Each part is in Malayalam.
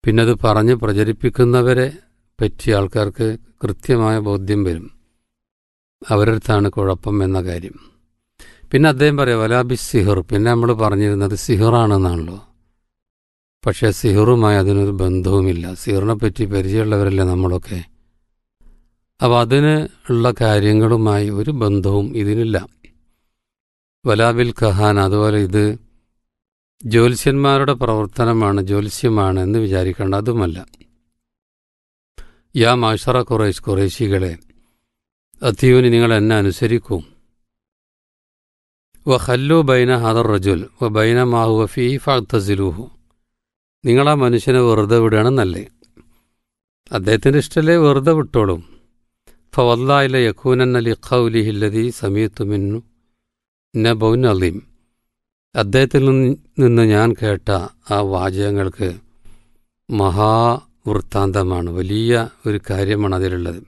പിന്നെ അത് പറഞ്ഞ് പ്രചരിപ്പിക്കുന്നവരെ പറ്റി ആൾക്കാർക്ക് കൃത്യമായ ബോധ്യം വരും അവരടുത്താണ് കുഴപ്പം എന്ന കാര്യം പിന്നെ അദ്ദേഹം പറയാം വലാബി സിഹർ പിന്നെ നമ്മൾ പറഞ്ഞിരുന്നത് സിഹറാണെന്നാണല്ലോ പക്ഷേ സിഹറുമായി അതിനൊരു ബന്ധവുമില്ല സിഹറിനെ പറ്റി പരിചയമുള്ളവരല്ലേ നമ്മളൊക്കെ അപ്പോൾ അതിന് ഉള്ള കാര്യങ്ങളുമായി ഒരു ബന്ധവും ഇതിനില്ല വലാബിൽ ഖഹാൻ അതുപോലെ ഇത് ജ്യോത്സ്യന്മാരുടെ പ്രവർത്തനമാണ് ജ്യോത്സ്യമാണ് എന്ന് വിചാരിക്കേണ്ട അതുമല്ല യാ മാഷറ കുറേശ് കുറേശികളെ അത്യുവിന് നിങ്ങൾ എന്നെ അനുസരിക്കൂ വ ഹല്ലു ബൈന ഹദർ റജുൽ വ ബൈന മാഹു ഫി ഫിലുഹു നിങ്ങൾ ആ മനുഷ്യനെ വെറുതെ വിടുകയാണെന്നല്ലേ അദ്ദേഹത്തിൻ്റെ ഇഷ്ടമല്ലേ വെറുതെ വിട്ടോളും ഫവല്ലായില യക്കൂനൻ അലി ഖൗലിഹില്ലതി സമീത്തു മിന്നു നബൗൻ അലീം അദ്ദേഹത്തിൽ നിന്ന് ഞാൻ കേട്ട ആ വാചകങ്ങൾക്ക് മഹാവൃത്താന്തമാണ് വലിയ ഒരു കാര്യമാണ് അതിലുള്ളത്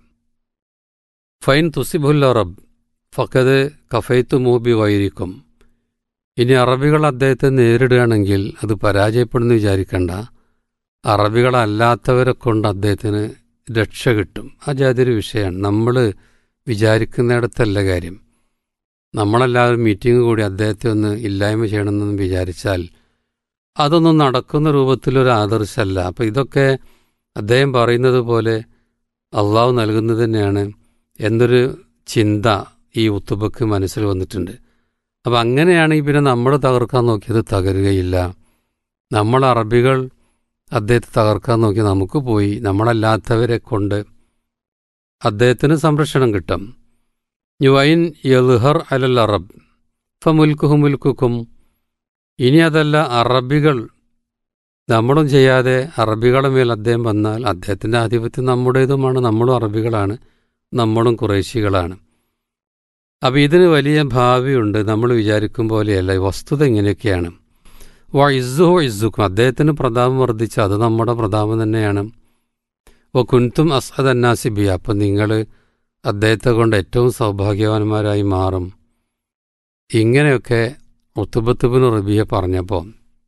ഫൈൻ തുസിബുൽ അറബ് ഫക്കത് കഫൈത്തു മൂബി വൈരിക്കും ഇനി അറബികൾ അദ്ദേഹത്തെ നേരിടുകയാണെങ്കിൽ അത് പരാജയപ്പെടുന്നു വിചാരിക്കണ്ട അറബികളല്ലാത്തവരെ കൊണ്ട് അദ്ദേഹത്തിന് രക്ഷ കിട്ടും ആ ജാതിയൊരു വിഷയമാണ് നമ്മൾ വിചാരിക്കുന്നിടത്തല്ല കാര്യം നമ്മളെല്ലാവരും മീറ്റിംഗ് കൂടി അദ്ദേഹത്തെ ഒന്ന് ഇല്ലായ്മ ചെയ്യണമെന്ന് വിചാരിച്ചാൽ അതൊന്നും നടക്കുന്ന രൂപത്തിലൊരു ആദർശമല്ല അപ്പം ഇതൊക്കെ അദ്ദേഹം പറയുന്നത് പോലെ അള്ളാഹു നൽകുന്നത് തന്നെയാണ് എന്നൊരു ചിന്ത ഈ ഉത്തുബക്ക് മനസ്സിൽ വന്നിട്ടുണ്ട് അപ്പം അങ്ങനെയാണെങ്കിൽ പിന്നെ നമ്മൾ തകർക്കാൻ നോക്കിയത് തകരുകയില്ല നമ്മൾ അറബികൾ അദ്ദേഹത്തെ തകർക്കാൻ നോക്കി നമുക്ക് പോയി നമ്മളല്ലാത്തവരെ കൊണ്ട് അദ്ദേഹത്തിന് സംരക്ഷണം കിട്ടും യുവൈൻ യൽഹർ അലൽ അറബ് ഫമുൽക്കുഹു മുൽക്കുക്കും ഇനി അതല്ല അറബികൾ നമ്മളും ചെയ്യാതെ അറബികളുടെ മേൽ അദ്ദേഹം വന്നാൽ അദ്ദേഹത്തിൻ്റെ ആധിപത്യം നമ്മുടേതുമാണ് നമ്മളും അറബികളാണ് നമ്മളും കുറേശികളാണ് അപ്പോൾ ഇതിന് വലിയ ഭാവിയുണ്ട് നമ്മൾ വിചാരിക്കും പോലെയല്ല വസ്തുത ഇങ്ങനെയൊക്കെയാണ് വ ഇസ്സു ഇസ്സുക്കും അദ്ദേഹത്തിന് പ്രതാപം വർദ്ധിച്ച അത് നമ്മുടെ പ്രതാപം തന്നെയാണ് വ കുൻതും അസദ് അന്നാസിബി അപ്പം നിങ്ങൾ അദ്ദേഹത്തെ കൊണ്ട് ഏറ്റവും സൗഭാഗ്യവാന്മാരായി മാറും ഇങ്ങനെയൊക്കെ ഒത്തുബത്തുബിന് റബിയെ പറഞ്ഞപ്പോൾ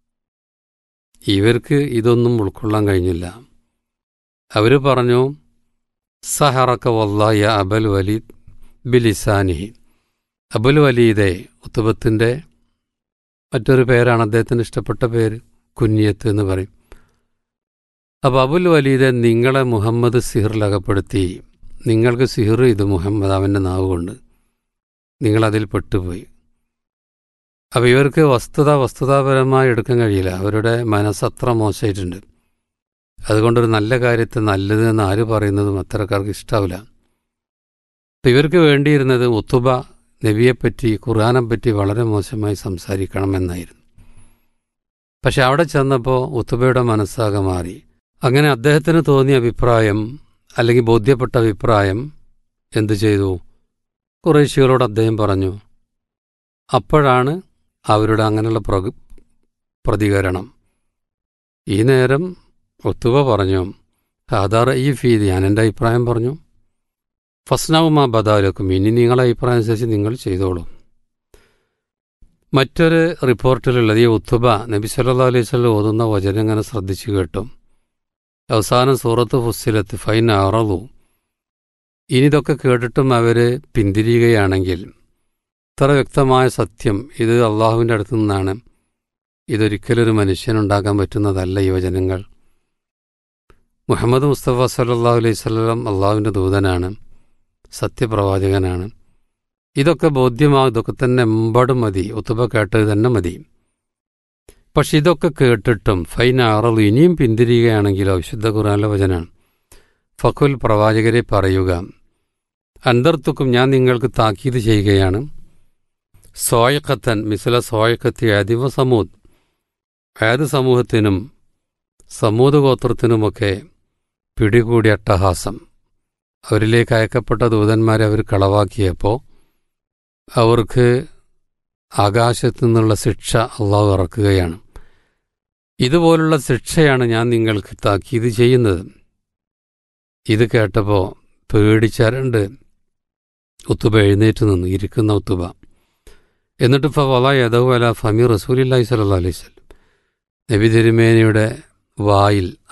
ഇവർക്ക് ഇതൊന്നും ഉൾക്കൊള്ളാൻ കഴിഞ്ഞില്ല അവർ പറഞ്ഞു സഹറക്ക വല്ലായ അബൽ വലീദ് ബിലിസാനിഹി അബുൽ വലീദെ ഉത്തുബത്തിൻ്റെ മറ്റൊരു പേരാണ് അദ്ദേഹത്തിന് ഇഷ്ടപ്പെട്ട പേര് കുഞ്ഞിയത്ത് എന്ന് പറയും അപ്പോൾ അബുൽ വലീദെ നിങ്ങളെ മുഹമ്മദ് സിഹറിലകപ്പെടുത്തി നിങ്ങൾക്ക് സിഹർ ഇത് മുഹമ്മദ് അവൻ്റെ നാവ് കൊണ്ട് നിങ്ങളതിൽ പെട്ടുപോയി അപ്പോൾ ഇവർക്ക് വസ്തുത വസ്തുതാപരമായി എടുക്കാൻ കഴിയില്ല അവരുടെ മനസ്സത്ര മോശമായിട്ടുണ്ട് അതുകൊണ്ടൊരു നല്ല കാര്യത്തെ നല്ലത് എന്ന് ആര് പറയുന്നതും അത്തരക്കാർക്ക് ഇഷ്ടാവില്ല അപ്പം ഇവർക്ക് വേണ്ടിയിരുന്നത് ഉത്തുബ നബിയെപ്പറ്റി ഖുർആാനെപ്പറ്റി വളരെ മോശമായി സംസാരിക്കണമെന്നായിരുന്നു പക്ഷെ അവിടെ ചെന്നപ്പോൾ ഉത്തുബയുടെ മനസ്സാകെ മാറി അങ്ങനെ അദ്ദേഹത്തിന് തോന്നിയ അഭിപ്രായം അല്ലെങ്കിൽ ബോധ്യപ്പെട്ട അഭിപ്രായം എന്തു ചെയ്തു കുറേശികളോട് അദ്ദേഹം പറഞ്ഞു അപ്പോഴാണ് അവരുടെ അങ്ങനെയുള്ള പ്ര പ്രതികരണം ഈ നേരം ഒത്തുവ പറഞ്ഞു ഹാദാർ ഈ ഫീദ് ഞാൻ എൻ്റെ അഭിപ്രായം പറഞ്ഞു ഫസ്നാവുമാ ബദാലക്കും ഇനി നിങ്ങളെ അഭിപ്രായം അനുസരിച്ച് നിങ്ങൾ ചെയ്തോളൂ മറ്റൊരു റിപ്പോർട്ടിലുള്ളത് ഈ ഉത്തുബ നബി സല്ലാ അലൈഹി സ്വലം ഓതുന്ന വചനം ഇങ്ങനെ ശ്രദ്ധിച്ചു കേട്ടു അവസാനം സൂറത്ത് ഫുസ്സിലത്ത് ഫൈൻ അറളു ഇനി ഇതൊക്കെ കേട്ടിട്ടും അവർ പിന്തിരിയുകയാണെങ്കിൽ ഇത്ര വ്യക്തമായ സത്യം ഇത് അള്ളാഹുവിൻ്റെ അടുത്തു നിന്നാണ് ഇതൊരിക്കലൊരു മനുഷ്യനുണ്ടാക്കാൻ പറ്റുന്നതല്ല ഈ വചനങ്ങൾ മുഹമ്മദ് മുസ്തഫ സല്ലാ അലൈഹി സ്വലം അള്ളാഹുവിൻ്റെ ദൂതനാണ് സത്യപ്രവാചകനാണ് ഇതൊക്കെ ബോധ്യമാകും ഇതൊക്കെ തന്നെ എമ്പാടും മതി ഒത്തുബ കേട്ടത് തന്നെ മതി പക്ഷെ ഇതൊക്കെ കേട്ടിട്ടും ഫൈൻ ആറൽ ഇനിയും പിന്തിരിയുകയാണെങ്കിലോ വിശുദ്ധ ഖുറാനിലെ വചനാണ് ഫഖുൽ പ്രവാചകരെ പറയുക അന്തർത്തുക്കും ഞാൻ നിങ്ങൾക്ക് താക്കീത് ചെയ്യുകയാണ് സോയക്കത്തൻ മിസുല സോയക്കത്തി ആദിവ സമൂദ് ഏത് സമൂഹത്തിനും സമൂത് ഗോത്രത്തിനുമൊക്കെ പിടികൂടിയ അട്ടഹാസം അവരിലേക്ക് അയക്കപ്പെട്ട ദൂതന്മാരെ അവർ കളവാക്കിയപ്പോൾ അവർക്ക് ആകാശത്തു നിന്നുള്ള ശിക്ഷ അള്ളാഹു ഇറക്കുകയാണ് ഇതുപോലുള്ള ശിക്ഷയാണ് ഞാൻ നിങ്ങൾക്ക് താക്കീത് ചെയ്യുന്നത് ഇത് കേട്ടപ്പോൾ പേടിച്ചരണ്ട് ഉത്തുബ എഴുന്നേറ്റ് നിന്നു ഇരിക്കുന്ന ഉത്തുബ എന്നിട്ട് ഇപ്പോൾ വല യദവ് അല ഫമി റസൂലില്ലാഹി സല്ലാ അലൈഹി സ്വലം നബി തിരുമേനിയുടെ വായിൽ